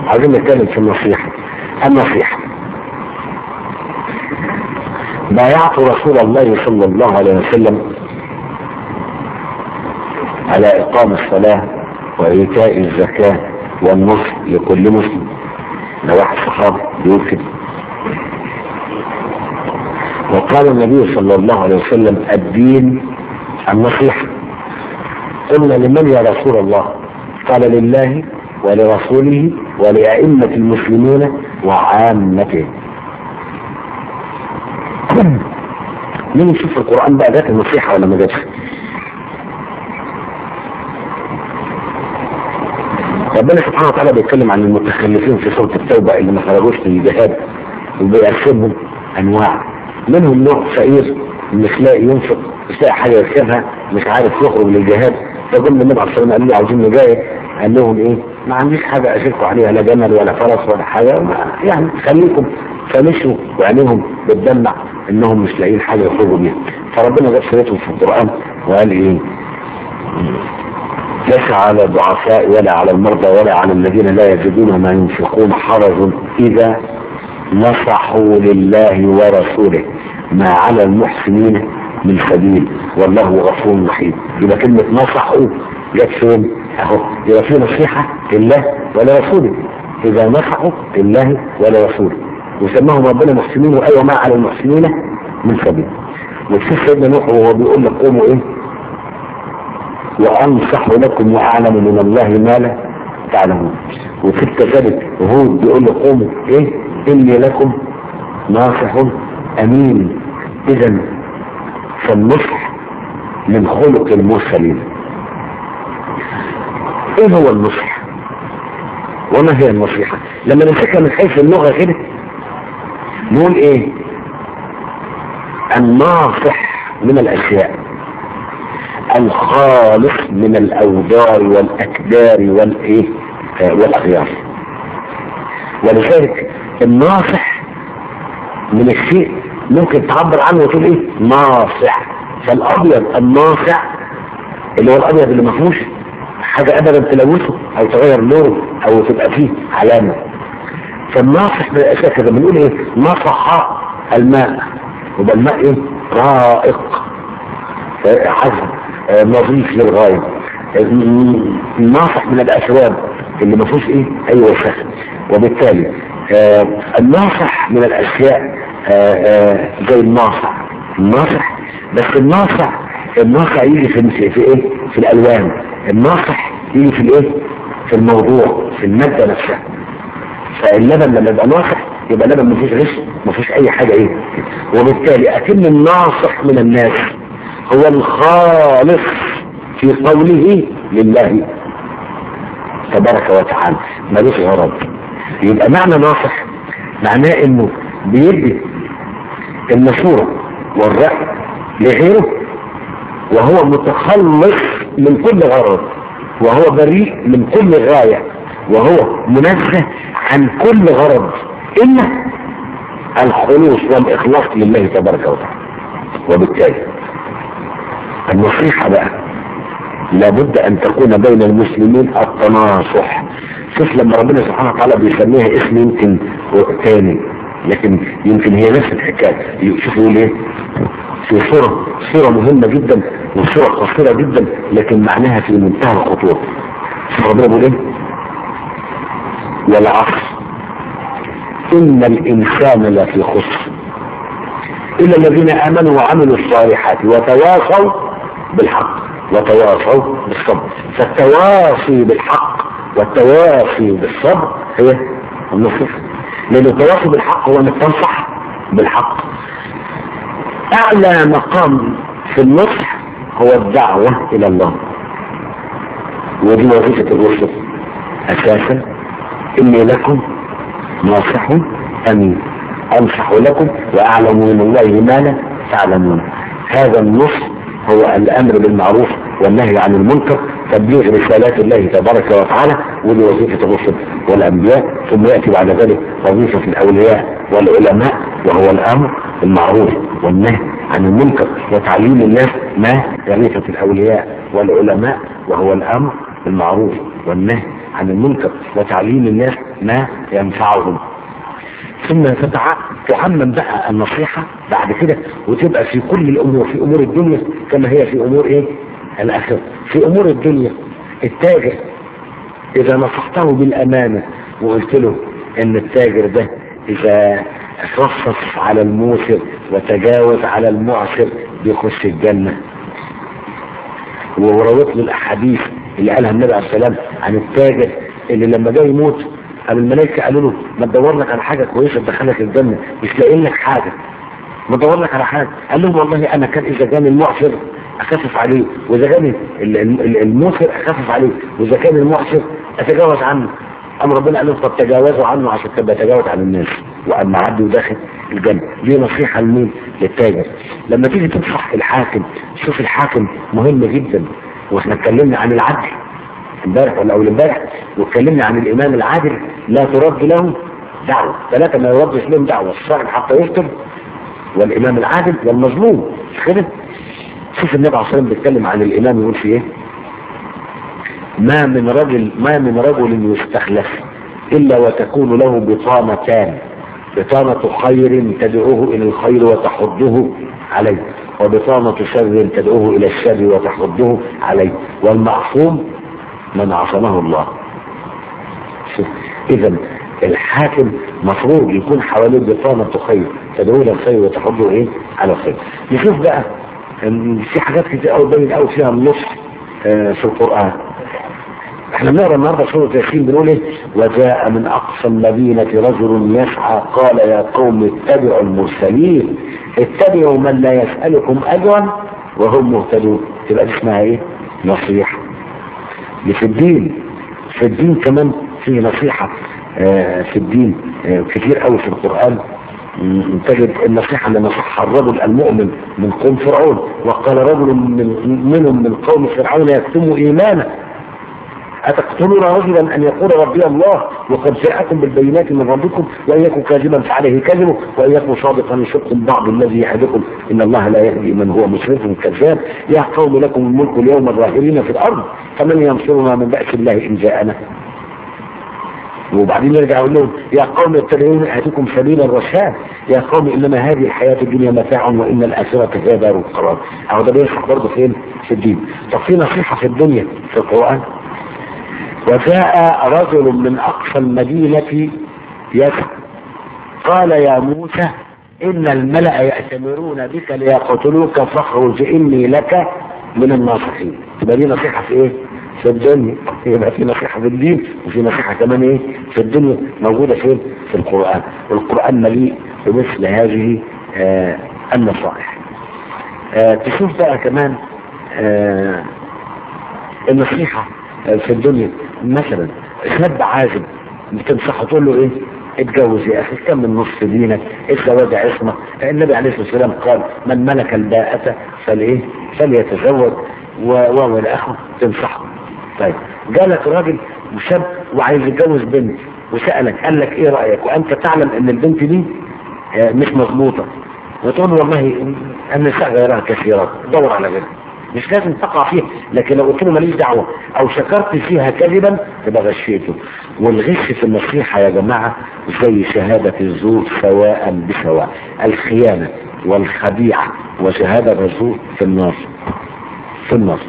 عايزين نتكلم في النصيحة النصيحة بايعت رسول الله صلى الله عليه وسلم على إقام الصلاة وإيتاء الزكاة والنصح لكل مسلم ده واحد صحابي بيقول كده وقال النبي صلى الله عليه وسلم الدين النصيحة قلنا لمن يا رسول الله قال لله ولرسوله ولأئمة المسلمين وعامتهم مين يشوف في القرآن بقى ذات النصيحة ولا ما جاتش ربنا سبحانه وتعالى بيتكلم عن المتخلفين في سورة التوبة اللي ما خرجوش في الجهاد وبيقسمهم أنواع منهم نوع فقير مش لاقي ينفق مش لاقي حاجة يركبها مش عارف يخرج للجهاد فقلنا النبي عليه الصلاة والسلام قال له عاوزين نجاهد قال لهم ايه ما عنديش حاجة اشيلكم عليها لا جمل ولا فرس ولا حاجة ما يعني خليكم فمشوا وعينيهم بتدمع انهم مش لاقيين حاجة يخرجوا بيها فربنا جاب سيرتهم في القرآن وقال ايه ليس على الضعفاء ولا على المرضى ولا على الذين لا يجدون ما ينفقون حرج إذا نصحوا لله ورسوله ما على المحسنين من سبيل والله غفور رحيم يبقى كلمة نصحوا جت فين؟ اهو يبقى في نصيحة لله ولرسوله إذا نصحوا لله ولرسوله وسماهم ربنا محسنين وأيوة ما على المحسنين من سبيل وتشوف سيدنا نوح وهو بيقول لك قوموا ايه وأنصح لكم وأعلم من الله ما لا تعلمون وفي كذلك هود بيقول له قوموا إيه إني لكم ناصح أمين إذا فالنصح من خلق المرسلين إيه هو النصح وما هي النصيحة لما نمسكها من حيث اللغة كده نقول إيه الناصح من الأشياء الخالص من الاوضار والاكدار والايه آه والاغيار ولذلك الناصح من الشيء ممكن تعبر عنه وتقول ايه ناصح فالابيض الناصع اللي هو الابيض اللي ما فيهوش حاجه ابدا تلوثه او تغير لونه او تبقى فيه علامه فالناصح من الاشياء كده بنقول ايه نصح الماء يبقى الماء ايه رائق حسن نظيف للغاية الناصح من الأسباب اللي ما فيهوش ايه اي وسخ وبالتالي آه الناصح من الاشياء آه آه زي الناصح الناصح بس الناصح الناصح يجي في, في ايه في الالوان الناصح يجي في الايه في الموضوع في المادة نفسها فاللبن لما يبقى ناصح يبقى لبن ما فيهوش غش ما فيهوش اي حاجة ايه وبالتالي اكن الناصح من الناس هو الخالص في قوله لله تبارك وتعالى ملوش غرض يبقى معنى ناصح معناه انه بيدي المشورة والرأي لغيره وهو متخلص من كل غرض وهو بريء من كل غاية وهو منزه عن كل غرض إلا الخلوص والإخلاص لله تبارك وتعالى وبالتالي النصيحة بقى لابد ان تكون بين المسلمين التناصح شوف لما ربنا سبحانه وتعالى بيسميها اسم يمكن تاني لكن يمكن هي نفس الحكاية شوف يقول ايه في صورة صورة مهمة جدا وصورة قصيرة جدا لكن معناها في منتهى الخطورة شوف ربنا بيقول ايه والعصر ان الانسان لفي خسر الا الذين امنوا وعملوا الصالحات وتواصوا بالحق وتواصوا بالصبر فالتواصي بالحق والتواصي بالصبر هي النصيحة لان التواصي بالحق هو انك تنصح بالحق اعلى مقام في النصح هو الدعوة الى الله ودي وظيفة الرسل اساسا اني لكم ناصح امين انصح لكم واعلم من الله ما لا تعلمون هذا النصح هو الامر بالمعروف والنهي عن المنكر تبليغ رسالات الله تبارك وتعالى ودي وظيفة الرسل والانبياء ثم يأتي بعد ذلك وظيفة الاولياء والعلماء وهو الامر بالمعروف والنهي عن المنكر وتعليم الناس ما وظيفة الاولياء والعلماء وهو الامر بالمعروف والنهي عن المنكر وتعليم الناس ما ينفعهم ثم تتع- تعمم بقى النصيحة بعد كده وتبقى في كل الأمور في أمور الدنيا كما هي في أمور إيه الآخرة في أمور الدنيا التاجر إذا نصحته بالأمانة وقلت له إن التاجر ده إذا رصص على الموسر وتجاوز على المعسر بيخش الجنة ورويت له الأحاديث اللي قالها النبي عليه السلام عن التاجر اللي لما جاي يموت قام الملائكة قالوا له ما تدور لك على حاجة كويسة تدخلك الجنة مش لاقيين لك حاجة ما تدور لك على حاجة قال لهم والله أنا كان إذا كان المعسر أخفف عليه وإذا كان ال- ال- ال- الموسر أخفف عليه وإذا كان المعسر أتجاوز عنه أم ربنا قال لهم طب تجاوزوا عنه عشان تبقى تجاوز عن الناس وأما عدي وداخل الجنة دي نصيحة لمين؟ للتاجر لما تيجي تنصح الحاكم شوف الحاكم مهم جدا واحنا اتكلمنا عن العدل امبارح ولا اول امبارح واتكلمنا عن الامام العادل لا ترد له دعوه ثلاثه ما يردش لهم دعوه الصاحب حتى يفتر والامام العادل والمظلوم مش كده شوف النبي عليه الصلاه والسلام بيتكلم عن الامام يقول في ايه ما من رجل ما من رجل يستخلف الا وتكون له بطانتان بطانة خير تدعوه الى الخير وتحضه عليه وبطانة شر تدعوه الى الشر وتحضه عليه والمعصوم من عصمه الله اذا الحاكم مفروض يكون حواليه بطانة خير تدعوه الى الخير وتحضه ايه على الخير نشوف بقى إن في حاجات كتير قوي باين قوي فيها النص آه، في القرآن احنا بنقرا النهارده سوره ياسين بنقول ايه وجاء من اقصى المدينه رجل يسعى قال يا قوم اتبعوا المرسلين اتبعوا من لا يسالكم اجرا وهم مهتدون تبقى دي اسمها ايه نصيحه دي في الدين في الدين كمان في نصيحه آه، في الدين آه، كتير قوي في القران م- تجد النصيحة اللي نصحها الرجل المؤمن من قوم فرعون وقال رجل من منهم من قوم فرعون يكتم إيمانه أتقتلون رجلا أن يقول ربي الله وقد جاءكم بالبينات من ربكم وإن يكن كاذبا فعليه كذبه وإن يكن صادقا يصدكم بعض الذي يعدكم إن الله لا يهدي من هو مسرف كذاب يا قوم لكم الملك اليوم الظاهرين في الأرض فمن ينصرنا من بأس الله إن جاءنا وبعدين يرجع يقول لهم يا قوم اتبعون اهدكم سبيل الرشاد يا قوم انما هذه الحياه الدنيا متاع وان الاخره هي دار القرار اهو ده بينصح برضه فين في الدين طب في نصيحه في الدنيا في القران وجاء رجل من اقصى المدينه يسعى قال يا موسى ان الملا ياتمرون بك ليقتلوك فاخرج اني لك من الناصحين تبقى دي نصيحه في ايه في الدنيا يبقى في نصيحة في الدين وفي نصيحة كمان ايه في الدنيا موجودة فين في القرآن والقرآن مليء بمثل هذه آه النصائح آه تشوف بقى كمان آه النصيحة آه في الدنيا مثلا شاب عازب بتنصحه تقول له ايه اتجوز يا اخي كمل نصف دينك الزواج عصمة النبي عليه الصلاة والسلام قال من ملك الباءة فالايه فليتزوج و الى اخره تنصحه طيب جالك راجل وشاب وعايز يتجوز بنت وسألك قال لك ايه رأيك وانت تعلم ان البنت دي آه مش مظبوطة وتقول والله النساء غيرها كثيرات دور على غيرها مش لازم تقع فيها لكن لو قلت له ماليش دعوة او شكرت فيها كذبا تبقى غشيته والغش في النصيحة يا جماعة زي شهادة الزور سواء بسواء الخيانة والخديعة وشهادة الزور في النار في النار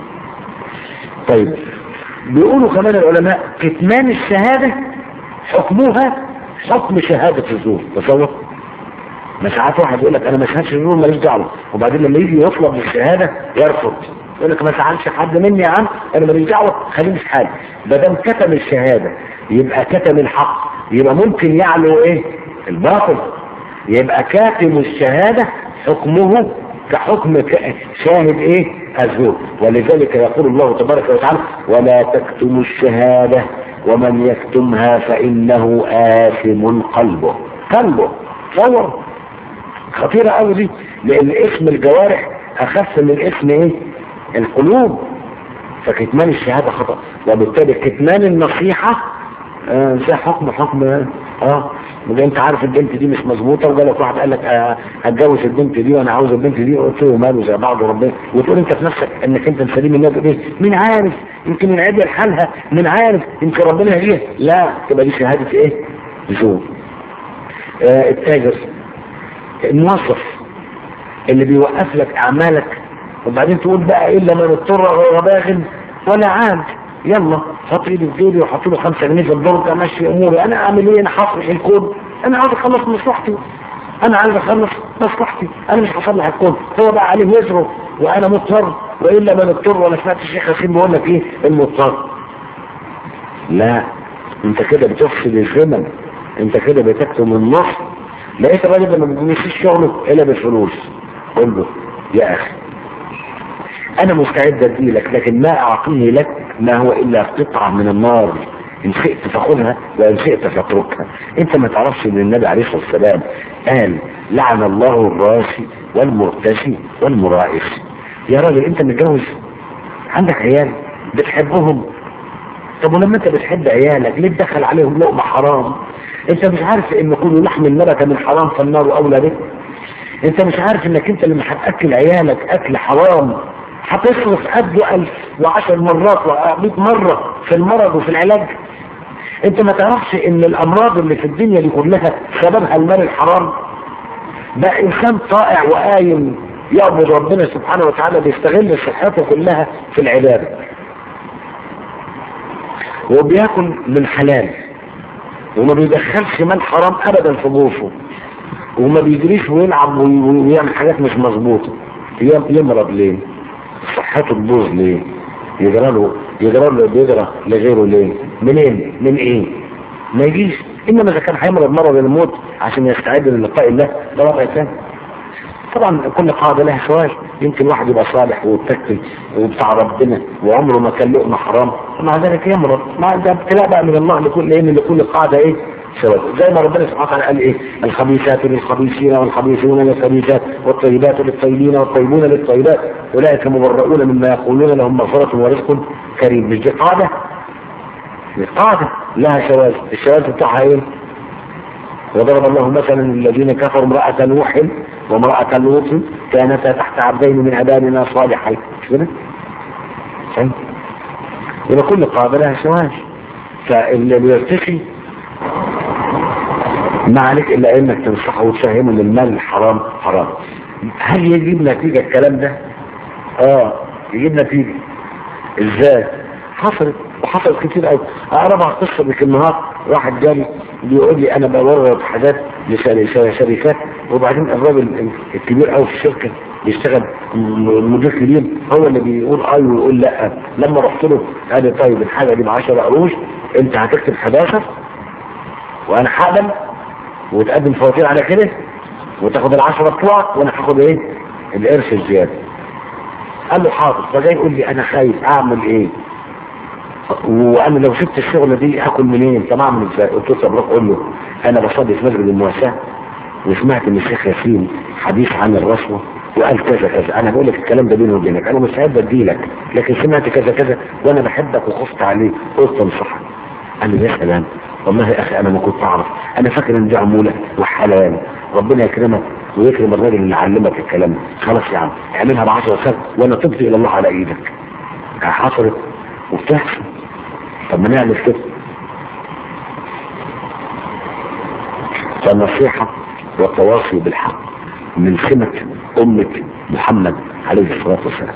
طيب بيقولوا كمان العلماء كتمان الشهادة حكمها حكم شهادة الزور تصور ما ساعات واحد يقول لك انا ما شهادش الزور ماليش دعوه وبعدين لما يجي يطلب الشهاده يرفض يقول لك ما سالش حد مني يا عم انا ماليش دعوه خليني في حالي ما دام كتم الشهاده يبقى كتم الحق يبقى ممكن يعلو ايه الباطل يبقى كاتم الشهاده حكمه كحكم شاهد ايه الزور ولذلك يقول الله تبارك وتعالى ولا تكتموا الشهادة ومن يكتمها فإنه آثم قلبه قلبه تصور خطيرة قوي دي لأن اسم الجوارح أخف من اسم ايه القلوب فكتمان الشهادة خطأ وبالتالي كتمان النصيحة آه زي حكم حكم اه وده انت عارف البنت دي مش مظبوطه وجالك واحد قال لك آه، هتجوز البنت دي وانا عاوز البنت دي قلت له ماله زي بعض ربنا وتقول انت في نفسك انك انت سليم الناس تقول ايه مين عارف يمكن ينعدل حالها مين عارف يمكن ربنا يهديها لا تبقى دي شهاده ايه؟ زور آه التاجر الموظف اللي بيوقف لك اعمالك وبعدين تقول بقى الا من اضطر غير باغ ولا عاد يلا حط ايدي في جيبي وحط له 5 جنيه في الدرج امشي اموري انا اعمل ايه انا هصلح الكون انا عاوز اخلص مصلحتي انا عايز اخلص مصلحتي انا مش هصلح الكون هو بقى عليه وزره وانا مضطر والا من اضطر وانا سمعت الشيخ ياسين بيقول لك ايه المضطر لا انت كده بتفسد الزمن انت كده بتكتم النص لقيت الراجل لما بيمشيش شغله الا بالفلوس قول له يا اخي انا مستعد اديلك لكن ما اعطيه لك ما هو الا قطعة من النار ان شئت فخذها وان شئت فاتركها انت ما تعرفش ان النبي عليه الصلاة والسلام قال لعن الله الراسي والمرتشي والمرائش يا راجل انت متجوز عندك عيال بتحبهم طب ولما انت بتحب عيالك ليه تدخل عليهم لقمة حرام انت مش عارف ان كل لحم النبت من حرام فالنار اولى به انت مش عارف انك انت لما هتاكل عيالك اكل حرام هتصرف قده ألف وعشر مرات ومئة مرة في المرض وفي العلاج انت ما تعرفش ان الامراض اللي في الدنيا دي كلها سببها المال الحرام ده انسان طائع وقايم يعبد ربنا سبحانه وتعالى بيستغل صحته كلها في العبادة وبياكل من حلال وما بيدخلش مال حرام ابدا في جوفه وما بيجريش ويلعب ويعمل حاجات مش مظبوطه يمرض ليه صحته تبوظ ليه يجرى له يجرى له بيجرى لغيره ليه منين من ايه ما يجيش انما اذا كان هيمرض مرض الموت عشان يستعد للقاء الله ده وضع ثاني طبعا كل قاعده لها سؤال يمكن واحد يبقى صالح ومتكل وبتاع ربنا وعمره ما كان لقمه حرام ومع ذلك يمرض مع ده ابتلاء بقى من الله لكل ايه لكل قاعده ايه سواء زي ما ربنا سبحانه وتعالى قال ايه الخبيثات للخبيثين والخبيثون للخبيثات والطيبات للطيبين والطيبون للطيبات اولئك مبرؤون مما يقولون لهم مغفرة ورزق كريم مش دي قاعدة دي قاعدة لها شواذ الشواذ بتاعها ايه وضرب الله مثلا الذين كفروا امرأة نوح وامرأة لوط كانتا تحت عبدين من عبادنا صالحين مش كده؟ يبقى كل قاعدة لها شواذ فاللي بيرتقي ما عليك الا انك تنصحه وتفهمه ان المال الحرام حرام هل يجيب نتيجة الكلام ده اه يجيب نتيجة ازاي حصلت وحصلت كتير قوي اقربها قصة بك النهار واحد جالي بيقول لي انا بورد حاجات لشركات وبعدين الراجل الكبير قوي في الشركة بيشتغل مدير كبير هو اللي بيقول اي ويقول لا لما رحت له قال لي طيب الحاجة دي ب 10 قروش انت هتكتب 11 وانا هقبل وتقدم فواتير على كده وتاخد العشرة بتوعك وانا هاخد ايه القرش الزيادة قال له حاضر فجاي يقول لي انا خايف اعمل ايه وانا لو سبت الشغلة دي اكل منين طب اعمل ازاي قلت له طب روح قول له انا بصلي في مسجد المواساة وسمعت من الشيخ ياسين حديث عن الرشوة وقال كذا كذا انا بقول لك الكلام ده بيني وبينك انا مستعد اديلك لكن سمعت كذا كذا وانا بحبك وخفت عليك قلت انصحك قال لي يا سلام والله يا اخي انا ما كنت اعرف انا فاكر ان دي عموله وحلال ربنا يكرمك ويكرم الراجل اللي علمك الكلام ده خلاص يا عم اعملها ب 10 سنه وانا تبت الى الله على ايدك حصلت وبتحصل طب ما نعمل كده فالنصيحه والتواصي بالحق من سمه امه محمد عليه الصلاه والسلام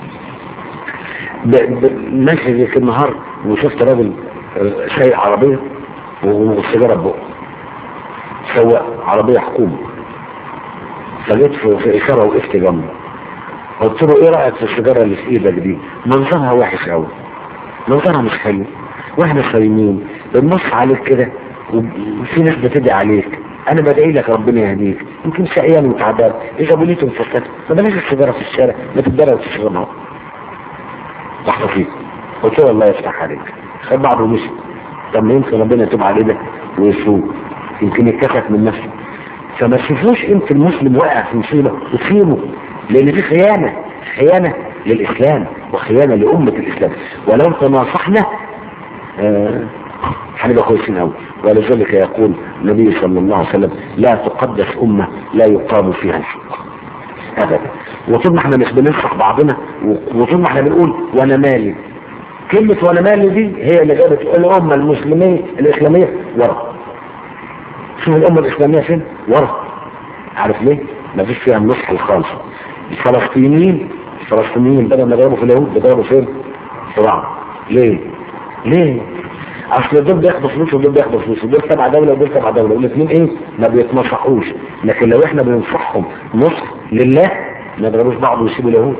ماشي زي النهار وشفت راجل سايق عربيه والسيجاره بقى سواق عربيه حكومه فجيت في اشاره وقفت جنبه قلت له ايه رايك في السيجاره اللي في ايدك دي منظرها وحش قوي منظرها مش حلو واحنا صايمين بنبص عليك كده وفي ناس بتدعي عليك انا بدعي لك ربنا يهديك يمكن شقيان وتعبان اذا بليتم فسدت ما بلاش السيجاره في الشارع ما تتدرى وتشربها لحظه فيك قلت له الله يفتح عليك خد بعضه ومشي طب ما يمكن ربنا يتوب عليه ده ويسوق يمكن يتكسف من نفسه فما تشوفوش انت المسلم واقع في مصيبه وتسيبه لان في خيانه خيانه للاسلام وخيانه لامه الاسلام ولو تناصحنا آه هنبقى كويسين قوي ولذلك يقول النبي صلى الله عليه وسلم لا تقدس امه لا يقام فيها الحق ابدا وطول ما احنا مش بننصح بعضنا وطول ما احنا بنقول وانا مالي كلمة وانا مالي دي هي اللي جابت الامة المسلمية الاسلامية ورا شوف الامة الاسلامية فين ورا عارف ليه ما فيش فيها النصح خالص الفلسطينيين الفلسطينيين بدل ما يضربوا في اليهود بيضربوا فين في بعض ليه ليه اصل دول بياخدوا فلوس ودول بياخدوا فلوس ودول تبع دوله ودول تبع دوله والاثنين ايه ما بيتنصحوش لكن لو احنا بننصحهم نصح لله ما يضربوش بعض ويسيبوا اليهود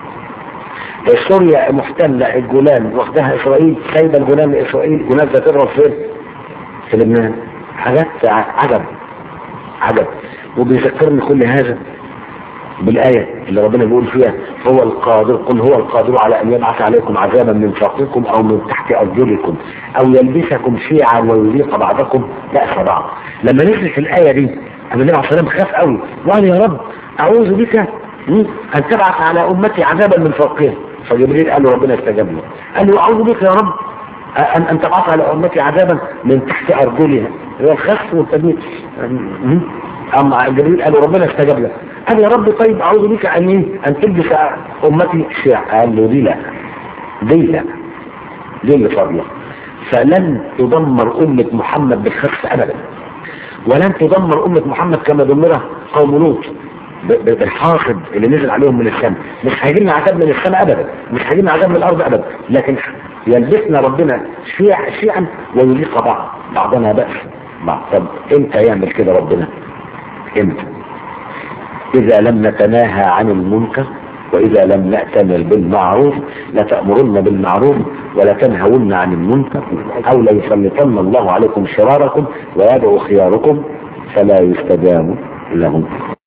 سوريا محتلة الجولان واخدها اسرائيل سايبه الجولان لاسرائيل ونازله تضرب فين؟ في لبنان حاجات عجب عجب وبيذكرني كل هذا بالآية اللي ربنا بيقول فيها هو القادر قل هو القادر على أن يبعث عليكم عذابا من فوقكم أو من تحت أرجلكم أو يلبسكم شيعا ويذيق بعضكم بأس بعض لما نزلت الآية دي النبي عليه الصلاة والسلام خاف قوي وقال يا رب أعوذ بك أن تبعث على أمتي عذابا من فوقهم فجبريل قال له ربنا استجاب له قال له أعوذ بك يا رب أن أن تبعث على أمتي عذابا من تحت أرجلها هو الخف والتدمير أما جبريل قال له ربنا استجاب له قال يا رب طيب أعوذ بك أن إيه؟ أن تلبس أمتي شيع قال له دي لا دي لا دي اللي فضله فلن تدمر أمة محمد بالخف أبدا ولن تدمر أمة محمد كما دمرها قوم لوط بالحاصد اللي نزل عليهم من السماء مش هيجي لنا عذاب من السماء ابدا مش هيجي لنا عذاب من الارض ابدا لكن يلبسنا ربنا شيع شيعا ويليق بعض بعضنا بأس بعض طب امتى يعمل كده ربنا امتى اذا لم نتناهى عن المنكر واذا لم نأتمر بالمعروف لتأمرن بالمعروف ولا تنهون عن المنكر او ليسلطن الله عليكم شراركم ويدعو خياركم فلا يستجاب لهم